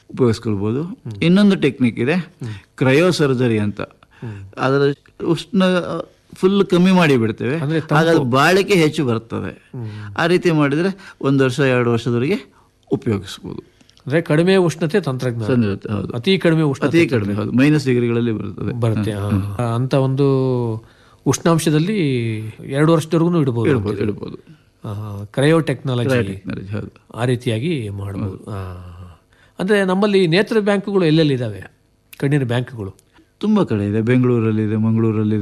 ಉಪಯೋಗಿಸ್ಕೊಳ್ಬೋದು ಇನ್ನೊಂದು ಟೆಕ್ನಿಕ್ ಇದೆ cryo surgery ಅಂತ ಅದರ ಉಷ್ಣ ಫುಲ್ ಕಮ್ಮಿ ಮಾಡಿ ಬಿಡ್ತೇವೆ ಆಗ ಅದು ಬಾಳಿಕೆ ಹೆಚ್ಚು ಬರ್ತದೆ ಆ ರೀತಿ ಮಾಡಿದರೆ ಒಂದು ವರ್ಷ ಎರಡು ವರ್ಷದವರೆಗೆ ಉಪಯೋಗಿಸ್ಬೋದು ಅಂದ್ರೆ ಕಡಿಮೆ ಉಷ್ಣತೆ ತಂತ್ರಜ್ಞಾನ ಸಂಜೆ ಹೌದು ಅತಿ ಕಡಿಮೆ ಉಷ್ಣತೆ ಅತಿ ಕಡಿಮೆ ಹೌದು ಮೈನಸ್ ಡಿಗ್ರಿಗಳಲ್ಲಿ ಬರ್ತದೆ ಬರುತ್ತೆ ಆ, ಅಂತ ಒಂದು ಉಷ್ಣಾಂಶದಲ್ಲಿ ಎರಡು ವರ್ಷದವರೆಗೂ ಇಡಬಹುದು ಇಡ್ಬೋದು ಇಡ್ಬೋದು ಕ್ರಯೋ ಟೆಕ್ನಾಲಜಿ ಟೆಕ್ನಾಲಜಿ ಹೌದು ಆ ರೀತಿಯಾಗಿ ಮಾಡಬಹುದು ಅಂದ್ರೆ ನಮ್ಮಲ್ಲಿ ನೇತ್ರ ಬ್ಯಾಂಕ್ಗಳು ಎಲ್ಲೆಲ್ಲಿ ಇದಾವೆ ಕಣ್ಣಿನ ಬ್ಯಾಂಕ್ಗಳು ತುಂಬ ಕಡೆ ಇದೆ ಬೆಂಗಳೂರಲ್ಲಿದೆ ಮಂಗಳೂರಲ್ಲಿದೆ